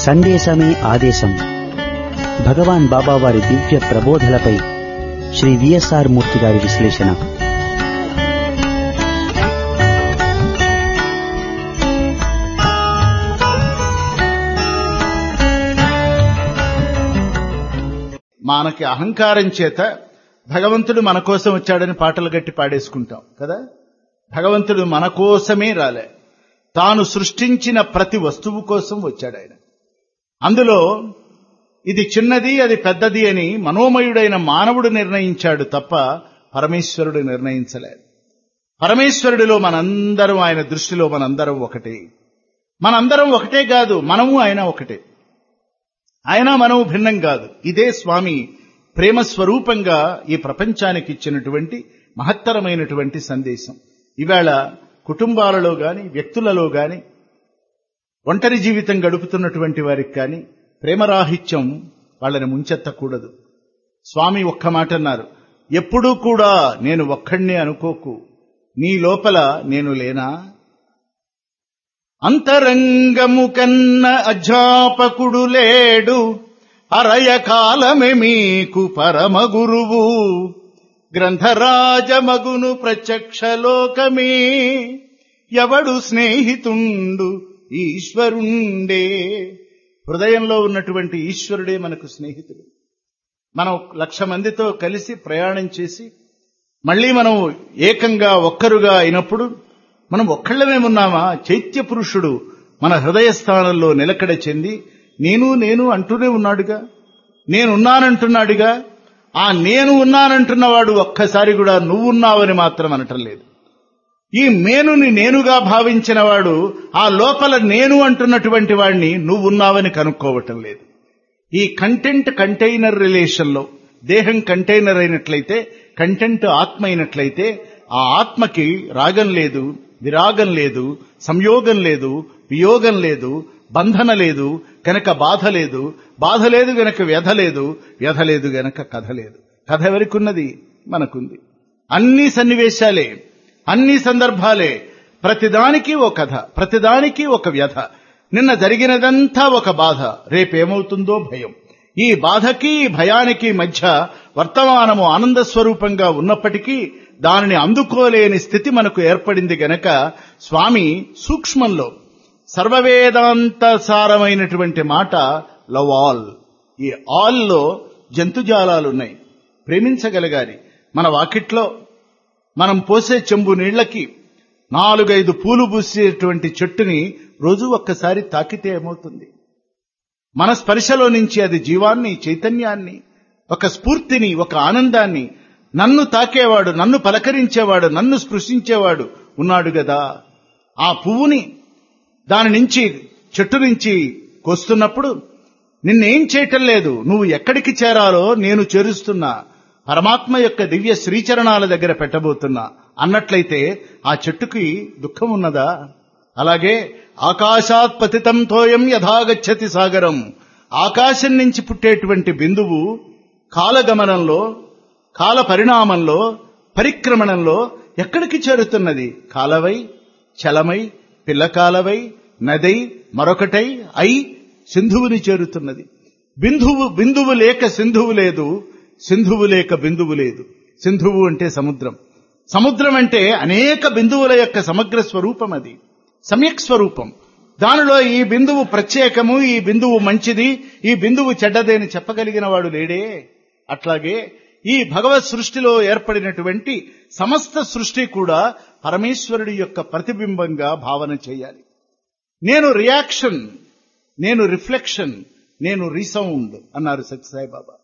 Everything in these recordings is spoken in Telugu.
సందేశమే ఆదేశం భగవాన్ బాబా వారి దివ్య ప్రబోధలపై శ్రీ విఎస్ఆర్ మూర్తి గారి విశ్లేషణ మనకి అహంకారం చేత భగవంతుడు మన కోసం వచ్చాడని పాటలు గట్టి పాడేసుకుంటాం కదా భగవంతుడు మన కోసమే రాలే తాను సృష్టించిన ప్రతి వస్తువు కోసం వచ్చాడు ఆయన అందులో ఇది చిన్నది అది పెద్దది అని మనోమయుడైన మానవుడు నిర్ణయించాడు తప్ప పరమేశ్వరుడు నిర్ణయించలేదు పరమేశ్వరుడిలో మనందరం ఆయన దృష్టిలో మనందరం ఒకటే మనందరం ఒకటే కాదు మనము ఆయన ఒకటే ఆయన మనము భిన్నం కాదు ఇదే స్వామి ప్రేమ స్వరూపంగా ఈ ప్రపంచానికి ఇచ్చినటువంటి మహత్తరమైనటువంటి సందేశం ఇవాళ కుటుంబాలలో గాని వ్యక్తులలో గాని ఒంటరి జీవితం గడుపుతున్నటువంటి వారికి కానీ ప్రేమరాహిత్యం వాళ్ళని ముంచెత్తకూడదు స్వామి ఒక్క మాట అన్నారు ఎప్పుడూ కూడా నేను ఒక్కడినే అనుకోకు నీ లోపల నేను లేనా అంతరంగము కన్న అధ్యాపకుడు లేడు అరయ కాలమే మీకు పరమ గురువు గ్రంథరాజమగును ప్రత్యక్ష లోకమే ఎవడు స్నేహితుండు ఈశ్వరుండే హృదయంలో ఉన్నటువంటి ఈశ్వరుడే మనకు స్నేహితుడు మనం లక్ష మందితో కలిసి ప్రయాణం చేసి మళ్ళీ మనం ఏకంగా ఒక్కరుగా అయినప్పుడు మనం ఒక్కళ్ళమేమున్నామా చైత్య పురుషుడు మన హృదయ స్థానంలో నిలకడ చెంది నేను నేను అంటూనే ఉన్నాడుగా నేనున్నానంటున్నాడుగా ఆ నేను ఉన్నానంటున్నవాడు ఒక్కసారి కూడా నువ్వున్నావని మాత్రం అనటం లేదు ఈ మేనుని నేనుగా భావించిన వాడు ఆ లోపల నేను అంటున్నటువంటి వాడిని నువ్వున్నావని కనుక్కోవటం లేదు ఈ కంటెంట్ కంటైనర్ రిలేషన్లో దేహం కంటైనర్ అయినట్లయితే కంటెంట్ ఆత్మ అయినట్లయితే ఆ ఆత్మకి రాగం లేదు విరాగం లేదు సంయోగం లేదు వియోగం లేదు బంధన లేదు గనక బాధ లేదు బాధ లేదు గనక వ్యధ లేదు వ్యధ లేదు గనక కథ లేదు కథ ఎవరికి ఉన్నది మనకుంది అన్ని సన్నివేశాలే అన్ని సందర్భాలే ప్రతిదానికి ఒక కథ ప్రతిదానికి ఒక వ్యధ నిన్న జరిగినదంతా ఒక బాధ రేపేమవుతుందో భయం ఈ బాధకి భయానికి మధ్య వర్తమానము ఆనంద స్వరూపంగా ఉన్నప్పటికీ దానిని అందుకోలేని స్థితి మనకు ఏర్పడింది గనక స్వామి సూక్ష్మంలో సర్వవేదాంత సారమైనటువంటి మాట లవ్ ఆల్ ఈ ఆల్లో జంతుజాలాలున్నాయి ప్రేమించగలగాలి మన వాకిట్లో మనం పోసే చెంబు నీళ్లకి నాలుగైదు పూలు పూసేటువంటి చెట్టుని రోజు ఒక్కసారి తాకితే ఏమవుతుంది మన స్పర్శలో నుంచి అది జీవాన్ని చైతన్యాన్ని ఒక స్ఫూర్తిని ఒక ఆనందాన్ని నన్ను తాకేవాడు నన్ను పలకరించేవాడు నన్ను స్పృశించేవాడు ఉన్నాడు గదా ఆ పువ్వుని దాని నుంచి చెట్టు నుంచి కోస్తున్నప్పుడు నిన్నేం చేయటం లేదు నువ్వు ఎక్కడికి చేరాలో నేను చేరుస్తున్నా పరమాత్మ యొక్క దివ్య శ్రీచరణాల దగ్గర పెట్టబోతున్నా అన్నట్లయితే ఆ చెట్టుకి దుఃఖం ఉన్నదా అలాగే ఆకాశాత్ పతితం తోయం యథాగచ్చతి సాగరం ఆకాశం నుంచి పుట్టేటువంటి బిందువు కాలగమనంలో కాల పరిణామంలో పరిక్రమణంలో ఎక్కడికి చేరుతున్నది కాలవై చలమై పిల్లకాలవై నదై మరొకటై అయి సింధువుని చేరుతున్నది బిందువు బిందువు లేక సింధువు లేదు సింధువు లేక బిందువు లేదు సింధువు అంటే సముద్రం సముద్రం అంటే అనేక బిందువుల యొక్క సమగ్ర స్వరూపం అది సమ్యక్ స్వరూపం దానిలో ఈ బిందువు ప్రత్యేకము ఈ బిందువు మంచిది ఈ బిందువు చెడ్డదేని చెప్పగలిగిన వాడు లేడే అట్లాగే ఈ భగవత్ సృష్టిలో ఏర్పడినటువంటి సమస్త సృష్టి కూడా పరమేశ్వరుడి యొక్క ప్రతిబింబంగా భావన చేయాలి నేను రియాక్షన్ నేను రిఫ్లెక్షన్ నేను రీసౌండ్ అన్నారు సత్యసాయిబాబా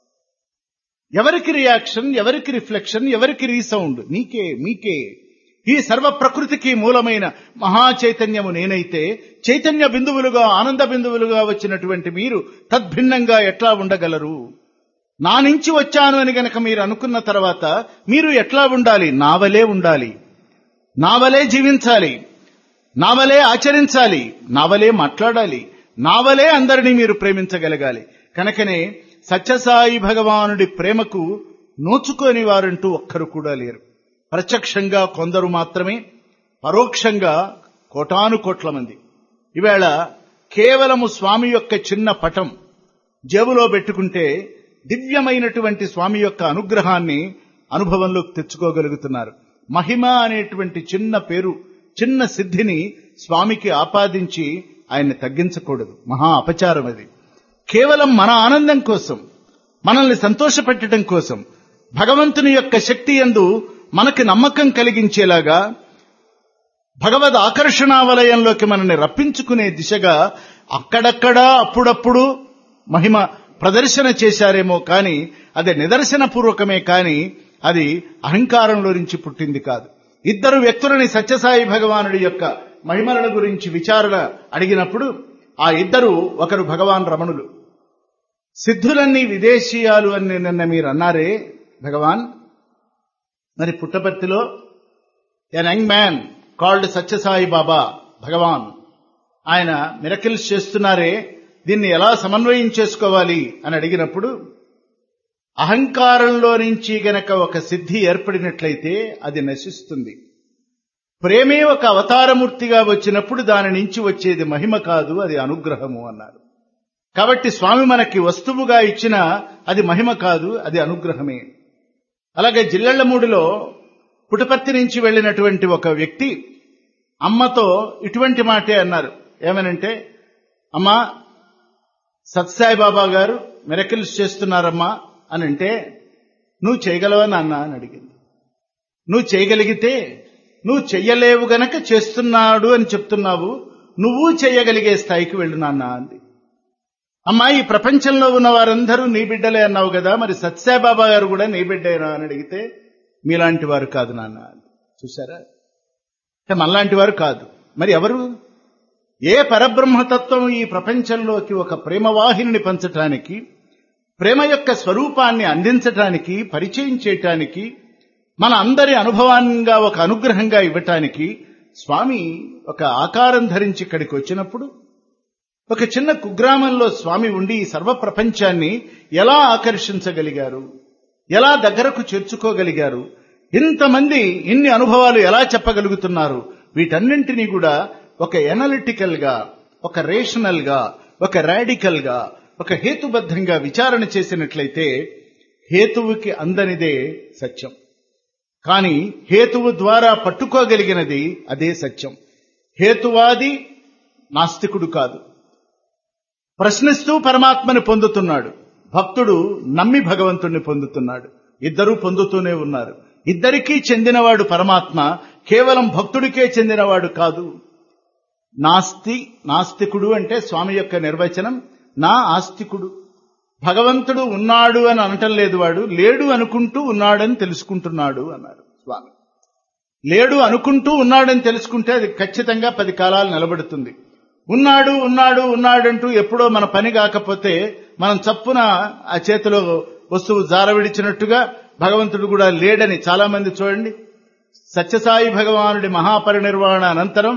ఎవరికి రియాక్షన్ ఎవరికి రిఫ్లెక్షన్ ఎవరికి రీసౌండ్ నీకే మీకే ఈ సర్వ ప్రకృతికి మూలమైన మహా చైతన్యము నేనైతే చైతన్య బిందువులుగా ఆనంద బిందువులుగా వచ్చినటువంటి మీరు తద్భిన్నంగా ఎట్లా ఉండగలరు నా నుంచి వచ్చాను అని గనక మీరు అనుకున్న తర్వాత మీరు ఎట్లా ఉండాలి నావలే ఉండాలి నావలే జీవించాలి నావలే ఆచరించాలి నావలే మాట్లాడాలి నావలే అందరినీ మీరు ప్రేమించగలగాలి కనుకనే సత్యసాయి భగవానుడి ప్రేమకు నోచుకోని వారంటూ ఒక్కరు కూడా లేరు ప్రత్యక్షంగా కొందరు మాత్రమే పరోక్షంగా కోటాను కోట్ల మంది ఈవేళ కేవలము స్వామి యొక్క చిన్న పటం జేబులో పెట్టుకుంటే దివ్యమైనటువంటి స్వామి యొక్క అనుగ్రహాన్ని అనుభవంలోకి తెచ్చుకోగలుగుతున్నారు మహిమ అనేటువంటి చిన్న పేరు చిన్న సిద్ధిని స్వామికి ఆపాదించి ఆయన్ని తగ్గించకూడదు మహా అపచారం అది కేవలం మన ఆనందం కోసం మనల్ని సంతోషపెట్టడం కోసం భగవంతుని యొక్క శక్తి ఎందు మనకి నమ్మకం కలిగించేలాగా భగవద్ ఆకర్షణ వలయంలోకి మనల్ని రప్పించుకునే దిశగా అక్కడక్కడా అప్పుడప్పుడు మహిమ ప్రదర్శన చేశారేమో కానీ అది నిదర్శన పూర్వకమే కానీ అది అహంకారంలో నుంచి పుట్టింది కాదు ఇద్దరు వ్యక్తులని సత్యసాయి భగవానుడి యొక్క మహిమల గురించి విచారణ అడిగినప్పుడు ఆ ఇద్దరు ఒకరు భగవాన్ రమణులు సిద్ధులన్నీ విదేశీయాలు అని నిన్న మీరు అన్నారే భగవాన్ మరి పుట్టపర్తిలో an young man called Sathya Sai Baba భగవాన్ ఆయన మిరకిల్స్ చేస్తున్నారే దీన్ని ఎలా సమన్వయం చేసుకోవాలి అని అడిగినప్పుడు అహంకారంలో నుంచి గనక ఒక సిద్ధి ఏర్పడినట్లయితే అది నశిస్తుంది ప్రేమే ఒక అవతారమూర్తిగా వచ్చినప్పుడు దాని నుంచి వచ్చేది మహిమ కాదు అది అనుగ్రహము అన్నారు కాబట్టి స్వామి మనకి వస్తువుగా ఇచ్చిన అది మహిమ కాదు అది అనుగ్రహమే అలాగే జిల్లెళ్లమూడిలో పుటపర్తి నుంచి వెళ్ళినటువంటి ఒక వ్యక్తి అమ్మతో ఇటువంటి మాటే అన్నారు ఏమనంటే అమ్మా సత్సాయి బాబా గారు మెరకిల్స్ చేస్తున్నారమ్మా అని అంటే నువ్వు చేయగలవా నాన్న అని అడిగింది నువ్వు చేయగలిగితే నువ్వు చెయ్యలేవు గనక చేస్తున్నాడు అని చెప్తున్నావు నువ్వు చేయగలిగే స్థాయికి వెళ్ళు నాన్న అంది అమ్మా ఈ ప్రపంచంలో ఉన్న వారందరూ నీ బిడ్డలే అన్నావు కదా మరి సత్సాయిబాబా గారు కూడా నీ బిడ్డేనా అని అడిగితే మీలాంటి వారు కాదు నాన్న అంది. చూసారా అంటే మనలాంటి వారు కాదు మరి ఎవరు ఏ పరబ్రహ్మతత్వం ఈ ప్రపంచంలోకి ఒక ప్రేమవాహిని పంచటానికి ప్రేమ యొక్క స్వరూపాన్ని అందించటానికి పరిచయం చేయటానికి మన అందరి అనుభవాన్గా ఒక అనుగ్రహంగా ఇవ్వటానికి స్వామి ఒక ఆకారం ధరించి ఇక్కడికి వచ్చినప్పుడు ఒక చిన్న కుగ్రామంలో స్వామి ఉండి ఈ సర్వ ప్రపంచాన్ని ఎలా ఆకర్షించగలిగారు ఎలా దగ్గరకు చేర్చుకోగలిగారు ఇంతమంది ఇన్ని అనుభవాలు ఎలా చెప్పగలుగుతున్నారు వీటన్నింటినీ కూడా ఒక ఎనలిటికల్ గా ఒక రేషనల్ గా ఒక రాడికల్ గా ఒక హేతుబద్ధంగా విచారణ చేసినట్లయితే హేతువుకి అందనిదే సత్యం కానీ హేతువు ద్వారా పట్టుకోగలిగినది అదే సత్యం హేతువాది నాస్తికుడు కాదు ప్రశ్నిస్తూ పరమాత్మని పొందుతున్నాడు భక్తుడు నమ్మి భగవంతుణ్ణి పొందుతున్నాడు ఇద్దరూ పొందుతూనే ఉన్నారు ఇద్దరికీ చెందినవాడు పరమాత్మ కేవలం భక్తుడికే చెందినవాడు కాదు నాస్తి నాస్తికుడు అంటే స్వామి యొక్క నిర్వచనం నా ఆస్తికుడు భగవంతుడు ఉన్నాడు అని అనటం లేదు వాడు లేడు అనుకుంటూ ఉన్నాడని తెలుసుకుంటున్నాడు అన్నారు స్వామి లేడు అనుకుంటూ ఉన్నాడని తెలుసుకుంటే అది ఖచ్చితంగా పది కాలాలు నిలబడుతుంది ఉన్నాడు ఉన్నాడు ఉన్నాడంటూ ఎప్పుడో మన పని కాకపోతే మనం చప్పున ఆ చేతిలో వస్తువు జారవిడిచినట్టుగా భగవంతుడు కూడా లేడని చాలా మంది చూడండి సత్యసాయి భగవానుడి మహాపరినిర్వాణ అనంతరం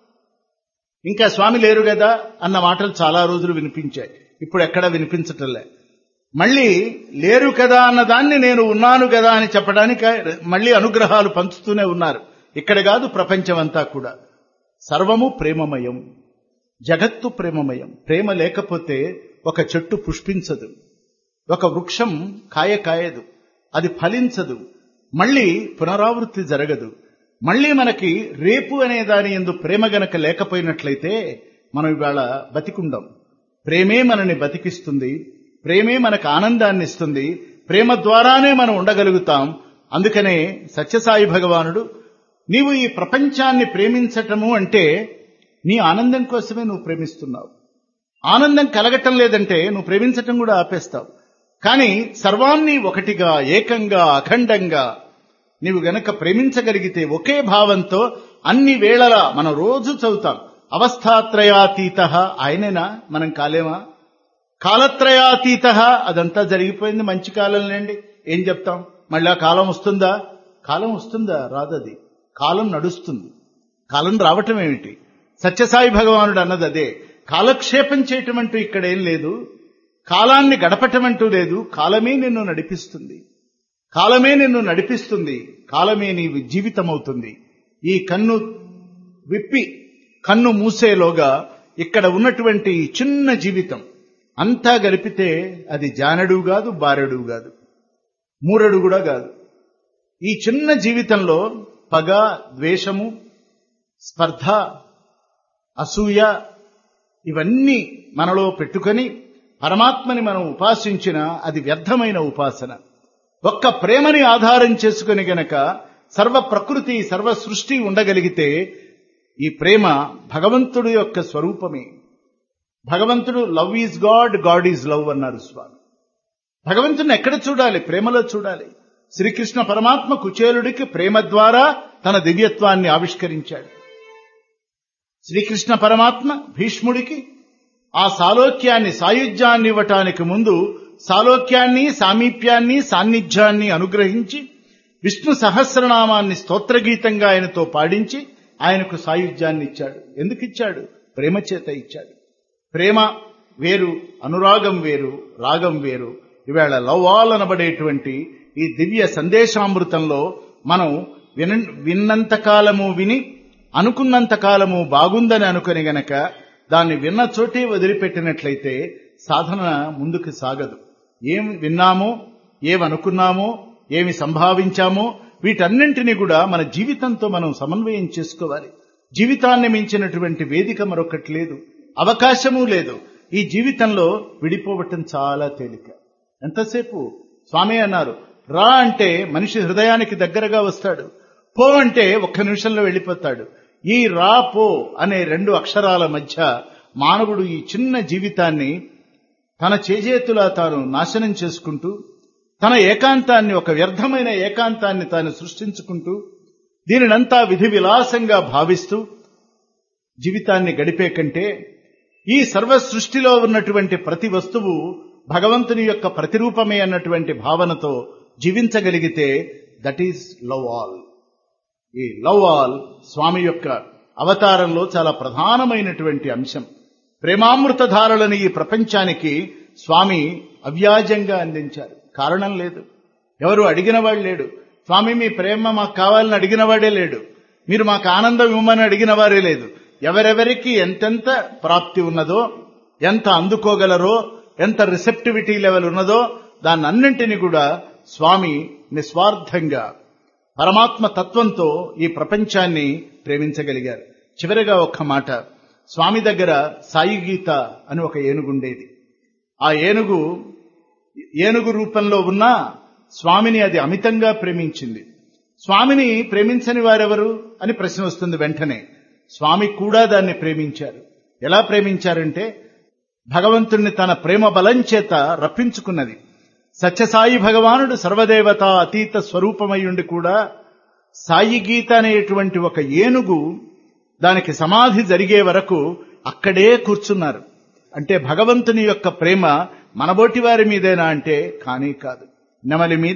ఇంకా స్వామి లేరు కదా అన్న మాటలు చాలా రోజులు వినిపించాయి ఇప్పుడు ఎక్కడా వినిపించటంలే మళ్ళీ లేరు కదా అన్న దాన్ని నేను ఉన్నాను కదా అని చెప్పడానికి మళ్ళీ అనుగ్రహాలు పంచుతూనే ఉన్నారు ఇక్కడ కాదు ప్రపంచమంతా కూడా సర్వము ప్రేమమయం జగత్తు ప్రేమమయం ప్రేమ లేకపోతే ఒక చెట్టు పుష్పించదు ఒక వృక్షం కాయ కాయదు అది ఫలించదు మళ్ళీ పునరావృత్తి జరగదు మళ్ళీ మనకి రేపు అనే దాని ఎందు ప్రేమ గనక లేకపోయినట్లయితే మనం ఇవాళ బతికుండం ప్రేమే మనని బతికిస్తుంది ప్రేమే మనకు ఆనందాన్ని ఇస్తుంది ప్రేమ ద్వారానే మనం ఉండగలుగుతాం అందుకనే సత్యసాయి భగవానుడు నీవు ఈ ప్రపంచాన్ని ప్రేమించటము అంటే నీ ఆనందం కోసమే నువ్వు ప్రేమిస్తున్నావు ఆనందం కలగటం లేదంటే నువ్వు ప్రేమించటం కూడా ఆపేస్తావు కానీ సర్వాన్ని ఒకటిగా ఏకంగా అఖండంగా నీవు గనక ప్రేమించగలిగితే ఒకే భావంతో అన్ని వేళలా మనం రోజు చదువుతాం అవస్థాత్రయాతీత ఆయనేనా మనం కాలేమా కాలత్రయాతీత అదంతా జరిగిపోయింది మంచి కాలంలేండి ఏం చెప్తాం మళ్ళీ ఆ కాలం వస్తుందా కాలం వస్తుందా రాదది కాలం నడుస్తుంది కాలం రావటం ఏమిటి సత్యసాయి భగవానుడు అన్నది అదే కాలక్షేపం చేయటం అంటూ ఇక్కడ ఏం లేదు కాలాన్ని గడపటం అంటూ లేదు కాలమే నిన్ను నడిపిస్తుంది కాలమే నిన్ను నడిపిస్తుంది కాలమే నీ జీవితం అవుతుంది ఈ కన్ను విప్పి కన్ను మూసేలోగా ఇక్కడ ఉన్నటువంటి ఈ చిన్న జీవితం అంతా గలిపితే అది జానడు కాదు బారెడు కాదు మూరడు కూడా కాదు ఈ చిన్న జీవితంలో పగ ద్వేషము స్పర్ధ అసూయ ఇవన్నీ మనలో పెట్టుకొని పరమాత్మని మనం ఉపాసించిన అది వ్యర్థమైన ఉపాసన ఒక్క ప్రేమని ఆధారం చేసుకుని గనక సర్వ ప్రకృతి సర్వ సృష్టి ఉండగలిగితే ఈ ప్రేమ భగవంతుడి యొక్క స్వరూపమే భగవంతుడు love is God God is love అన్నారు స్వామి భగవంతుని ఎక్కడ చూడాలి ప్రేమలో చూడాలి శ్రీకృష్ణ పరమాత్మ కుచేలుడికి ప్రేమ ద్వారా తన దివ్యత్వాన్ని ఆవిష్కరించాడు శ్రీకృష్ణ పరమాత్మ భీష్ముడికి ఆ సాలోక్యాన్ని సాయుధ్యాన్ని ఇవ్వటానికి ముందు సాలోక్యాన్ని సామీప్యాన్ని సాన్నిధ్యాన్ని అనుగ్రహించి విష్ణు సహస్రనామాన్ని స్తోత్రగీతంగా ఆయనతో పాడించి ఆయనకు సాయుధ్యాన్ని ఇచ్చాడు ఎందుకు ఇచ్చాడు ప్రేమ చేత ఇచ్చాడు ప్రేమ వేరు అనురాగం వేరు రాగం వేరు ఇవాళ లవ్వాల్ అనబడేటువంటి ఈ దివ్య సందేశామృతంలో మనం విన విన్నంత కాలము విని అనుకున్నంత కాలము బాగుందని అనుకుని గనక దాన్ని విన్న చోటే వదిలిపెట్టినట్లయితే సాధన ముందుకు సాగదు ఏం విన్నామో ఏమనుకున్నామో ఏమి సంభావించామో వీటన్నింటినీ కూడా మన జీవితంతో మనం సమన్వయం చేసుకోవాలి జీవితాన్ని మించినటువంటి వేదిక మరొకటి లేదు అవకాశము లేదు ఈ జీవితంలో విడిపోవటం చాలా తేలిక ఎంతసేపు స్వామి అన్నారు రా అంటే మనిషి హృదయానికి దగ్గరగా వస్తాడు పో అంటే ఒక్క నిమిషంలో వెళ్ళిపోతాడు ఈ రా పో అనే రెండు అక్షరాల మధ్య మానవుడు ఈ చిన్న జీవితాన్ని తన చేజేతులా తాను నాశనం చేసుకుంటూ తన ఏకాంతాన్ని ఒక వ్యర్థమైన ఏకాంతాన్ని తాను సృష్టించుకుంటూ దీనినంతా విధి విలాసంగా భావిస్తూ జీవితాన్ని గడిపే కంటే ఈ సర్వ సృష్టిలో ఉన్నటువంటి ప్రతి వస్తువు భగవంతుని యొక్క ప్రతిరూపమే అన్నటువంటి భావనతో జీవించగలిగితే దట్ ఈస్ లవ్ ఆల్ ఈ లవ్ ఆల్ స్వామి యొక్క అవతారంలో చాలా ప్రధానమైనటువంటి అంశం ప్రేమామృత ధారలని ఈ ప్రపంచానికి స్వామి అవ్యాజంగా అందించారు కారణం లేదు ఎవరు అడిగిన వాడు లేడు స్వామి మీ ప్రేమ మాకు కావాలని అడిగిన వాడే లేడు మీరు మాకు ఆనందం ఇవ్వమని అడిగిన వారే లేదు ఎవరెవరికి ఎంతెంత ప్రాప్తి ఉన్నదో ఎంత అందుకోగలరో ఎంత రిసెప్టివిటీ లెవెల్ ఉన్నదో దాన్నన్నింటినీ కూడా స్వామి నిస్వార్థంగా పరమాత్మ తత్వంతో ఈ ప్రపంచాన్ని ప్రేమించగలిగారు చివరిగా ఒక్క మాట స్వామి దగ్గర సాయి గీత అని ఒక ఏనుగుండేది ఆ ఏనుగు ఏనుగు రూపంలో ఉన్న స్వామిని అది అమితంగా ప్రేమించింది స్వామిని ప్రేమించని వారెవరు అని ప్రశ్న వస్తుంది వెంటనే స్వామి కూడా దాన్ని ప్రేమించారు ఎలా ప్రేమించారంటే భగవంతుణ్ణి తన ప్రేమ బలం చేత రప్పించుకున్నది సత్యసాయి భగవానుడు సర్వదేవత అతీత స్వరూపమయ్యుండి కూడా సాయి గీత అనేటువంటి ఒక ఏనుగు దానికి సమాధి జరిగే వరకు అక్కడే కూర్చున్నారు అంటే భగవంతుని యొక్క ప్రేమ మనబోటి వారి మీదేనా అంటే కానీ కాదు నెమలి మీద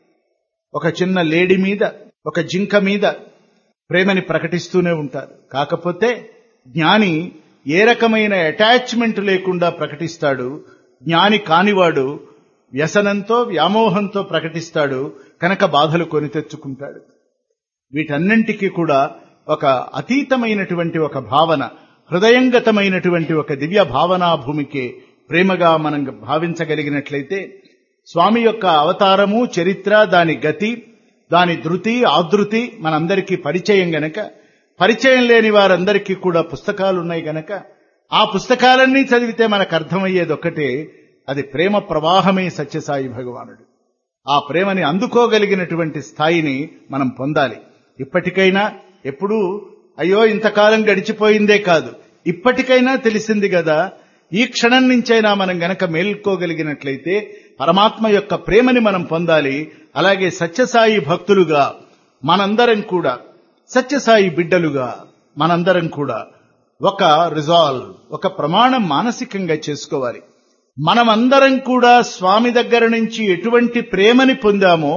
ఒక చిన్న లేడి మీద ఒక జింక మీద ప్రేమని ప్రకటిస్తూనే ఉంటారు కాకపోతే జ్ఞాని ఏ రకమైన అటాచ్మెంట్ లేకుండా ప్రకటిస్తాడు జ్ఞాని కానివాడు వ్యసనంతో వ్యామోహంతో ప్రకటిస్తాడు కనుక బాధలు కొని తెచ్చుకుంటాడు వీటన్నింటికీ కూడా ఒక అతీతమైనటువంటి ఒక భావన హృదయంగతమైనటువంటి ఒక దివ్య భావనా భూమికి ప్రేమగా మనం భావించగలిగినట్లయితే స్వామి యొక్క అవతారము చరిత్ర దాని గతి దాని ధృతి ఆదృతి మనందరికీ పరిచయం గనక పరిచయం లేని వారందరికీ కూడా పుస్తకాలు ఉన్నాయి గనక ఆ పుస్తకాలన్నీ చదివితే మనకు అర్థమయ్యేది ఒక్కటే అది ప్రేమ ప్రవాహమే సత్యసాయి భగవానుడు ఆ ప్రేమని అందుకోగలిగినటువంటి స్థాయిని మనం పొందాలి ఇప్పటికైనా ఎప్పుడూ అయ్యో ఇంతకాలం గడిచిపోయిందే కాదు ఇప్పటికైనా తెలిసింది కదా ఈ క్షణం నుంచైనా మనం గనక మేల్కోగలిగినట్లయితే పరమాత్మ యొక్క ప్రేమని మనం పొందాలి అలాగే సత్యసాయి భక్తులుగా మనందరం కూడా సత్యసాయి బిడ్డలుగా మనందరం కూడా ఒక రిజాల్వ్ ఒక ప్రమాణం మానసికంగా చేసుకోవాలి మనమందరం కూడా స్వామి దగ్గర నుంచి ఎటువంటి ప్రేమని పొందామో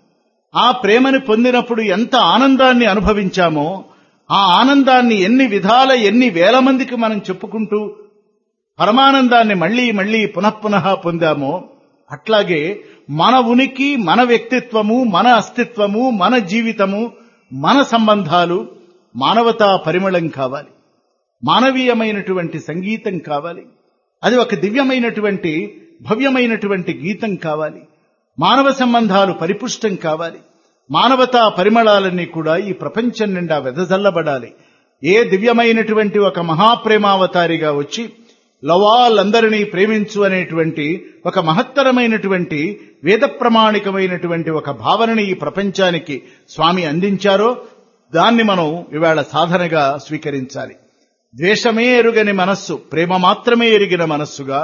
ఆ ప్రేమని పొందినప్పుడు ఎంత ఆనందాన్ని అనుభవించామో ఆ ఆనందాన్ని ఎన్ని విధాల ఎన్ని వేల మందికి మనం చెప్పుకుంటూ పరమానందాన్ని మళ్లీ మళ్లీ పునఃపునః పొందామో అట్లాగే మన ఉనికి మన వ్యక్తిత్వము మన అస్తిత్వము మన జీవితము మన సంబంధాలు మానవతా పరిమళం కావాలి మానవీయమైనటువంటి సంగీతం కావాలి అది ఒక దివ్యమైనటువంటి భవ్యమైనటువంటి గీతం కావాలి మానవ సంబంధాలు పరిపుష్టం కావాలి మానవతా పరిమళాలన్నీ కూడా ఈ ప్రపంచం నిండా వెదజల్లబడాలి ఏ దివ్యమైనటువంటి ఒక మహాప్రేమావతారిగా వచ్చి లవాలందరినీ ప్రేమించు అనేటువంటి ఒక మహత్తరమైనటువంటి వేద ప్రమాణికమైనటువంటి ఒక భావనని ఈ ప్రపంచానికి స్వామి అందించారో దాన్ని మనం ఇవాళ సాధనగా స్వీకరించాలి ద్వేషమే ఎరుగని మనస్సు ప్రేమ మాత్రమే ఎరిగిన మనస్సుగా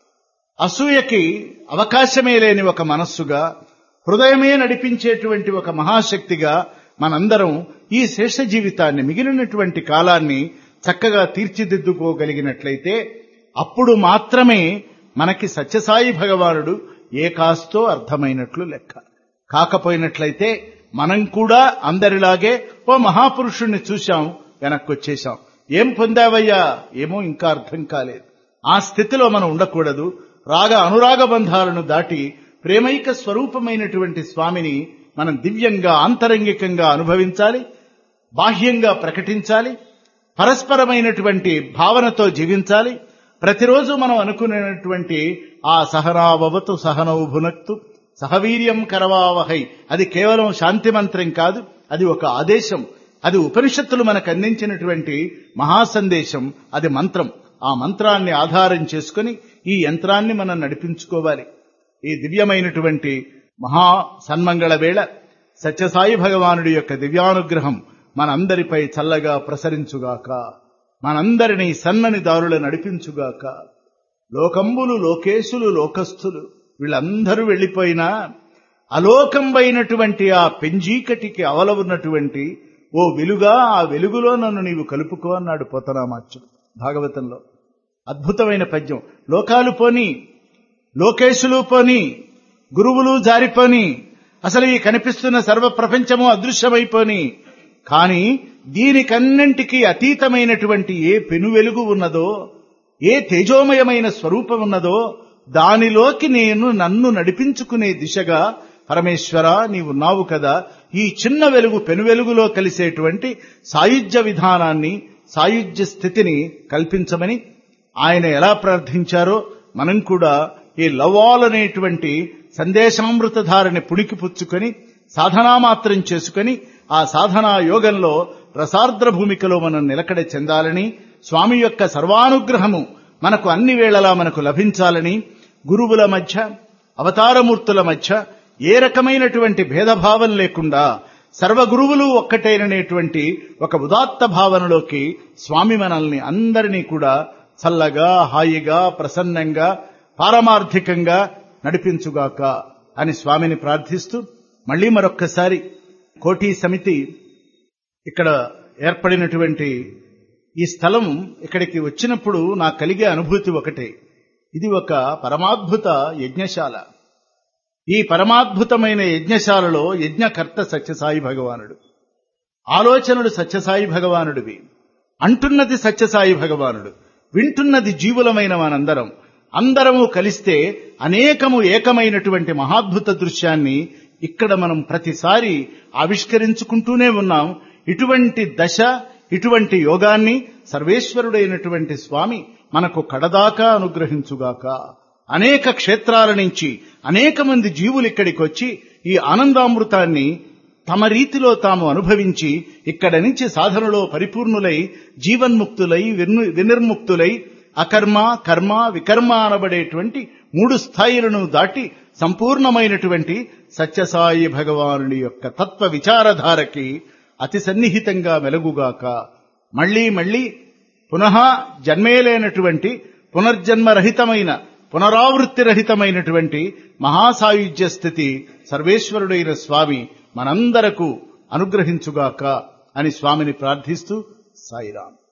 అసూయకి అవకాశమే లేని ఒక మనస్సుగా హృదయమే నడిపించేటువంటి ఒక మహాశక్తిగా మనందరం ఈ శేష జీవితాన్ని మిగిలినటువంటి కాలాన్ని చక్కగా తీర్చిదిద్దుకోగలిగినట్లయితే అప్పుడు మాత్రమే మనకి సత్యసాయి భగవానుడు ఏ కాస్తో అర్థమైనట్లు లెక్క కాకపోయినట్లయితే మనం కూడా అందరిలాగే ఓ మహాపురుషుణ్ణి చూశాం వెనక్కొచ్చేశాం ఏం పొందావయ్యా ఏమో ఇంకా అర్థం కాలేదు ఆ స్థితిలో మనం ఉండకూడదు రాగ అనురాగ బంధాలను దాటి ప్రేమైక స్వరూపమైనటువంటి స్వామిని మనం దివ్యంగా ఆంతరంగికంగా అనుభవించాలి బాహ్యంగా ప్రకటించాలి పరస్పరమైనటువంటి భావనతో జీవించాలి ప్రతిరోజు మనం అనుకునేటువంటి ఆ సహనావవతు సహనౌ భునక్తు సహవీర్యం కరవావహై అది కేవలం శాంతి మంత్రం కాదు అది ఒక ఆదేశం అది ఉపనిషత్తులు మనకు అందించినటువంటి మహాసందేశం అది మంత్రం ఆ మంత్రాన్ని ఆధారం చేసుకుని ఈ యంత్రాన్ని మనం నడిపించుకోవాలి ఈ దివ్యమైనటువంటి మహా సన్మంగళ వేళ సత్యసాయి భగవానుడి యొక్క దివ్యానుగ్రహం మనందరిపై చల్లగా ప్రసరించుగాక మనందరినీ సన్నని దారుల నడిపించుగాక లోకంబులు లోకేశులు లోకస్థులు వీళ్ళందరూ వెళ్ళిపోయినా అలోకంబైనటువంటి ఆ పెంజీకటికి అవల ఉన్నటువంటి ఓ వెలుగా ఆ వెలుగులో నన్ను నీవు కలుపుకో అన్నాడు పోతనామాచుడు భాగవతంలో అద్భుతమైన పద్యం లోకాలు పోని లోకేశులు పోని గురువులు జారిపోని అసలు ఈ కనిపిస్తున్న సర్వ ప్రపంచము అదృశ్యమైపోని కానీ దీనికన్నింటికీ అతీతమైనటువంటి ఏ పెను వెలుగు ఉన్నదో ఏ తేజోమయమైన స్వరూపం ఉన్నదో దానిలోకి నేను నన్ను నడిపించుకునే దిశగా పరమేశ్వర నీవున్నావు కదా ఈ చిన్న వెలుగు పెను వెలుగులో కలిసేటువంటి సాయుధ్య విధానాన్ని సాయుధ్య స్థితిని కల్పించమని ఆయన ఎలా ప్రార్థించారో మనం కూడా ఈ లవాల్ అనేటువంటి సందేశామృతధారని పుణికి పుచ్చుకొని సాధనా మాత్రం చేసుకొని ఆ సాధనా యోగంలో రసార్ద్ర భూమికలో మనం నిలకడ చెందాలని స్వామి యొక్క సర్వానుగ్రహము మనకు అన్ని వేళలా మనకు లభించాలని గురువుల మధ్య అవతారమూర్తుల మధ్య ఏ రకమైనటువంటి భేదభావం లేకుండా సర్వగురువులు ఒక్కటైనటువంటి ఒక ఉదాత్త భావనలోకి స్వామి మనల్ని అందరినీ కూడా చల్లగా హాయిగా ప్రసన్నంగా పారమార్థికంగా నడిపించుగాక అని స్వామిని ప్రార్థిస్తూ మళ్లీ మరొక్కసారి కోటి సమితి ఇక్కడ ఏర్పడినటువంటి ఈ స్థలం ఇక్కడికి వచ్చినప్పుడు నాకు కలిగే అనుభూతి ఒకటే ఇది ఒక పరమాద్భుత యజ్ఞశాల ఈ పరమాద్భుతమైన యజ్ఞశాలలో యజ్ఞకర్త సత్యసాయి భగవానుడు ఆలోచనలు సత్యసాయి భగవానుడివి అంటున్నది సత్యసాయి భగవానుడు వింటున్నది జీవులమైన మనందరం అందరము కలిస్తే అనేకము ఏకమైనటువంటి మహాద్భుత దృశ్యాన్ని ఇక్కడ మనం ప్రతిసారి ఆవిష్కరించుకుంటూనే ఉన్నాం ఇటువంటి దశ ఇటువంటి యోగాన్ని సర్వేశ్వరుడైనటువంటి స్వామి మనకు కడదాకా అనుగ్రహించుగాక అనేక క్షేత్రాల నుంచి అనేక మంది జీవులు ఇక్కడికి వచ్చి ఈ ఆనందామృతాన్ని తమ రీతిలో తాము అనుభవించి ఇక్కడ నుంచి సాధనలో పరిపూర్ణులై జీవన్ముక్తులై విను- వినిర్ముక్తులై అకర్మ కర్మ వికర్మ అనబడేటువంటి మూడు స్థాయిలను దాటి సంపూర్ణమైనటువంటి సత్యసాయి భగవానుని యొక్క తత్వ విచారధారకి అతి సన్నిహితంగా వెలుగుగాక మళ్లీ మళ్లీ పునః జన్మేలేనటువంటి పునర్జన్మరహితమైన పునరావృత్తి రహితమైనటువంటి మహాసాయుధ్య స్థితి సర్వేశ్వరుడైన స్వామి మనందరకు అనుగ్రహించుగాక అని స్వామిని ప్రార్థిస్తూ సాయిరాం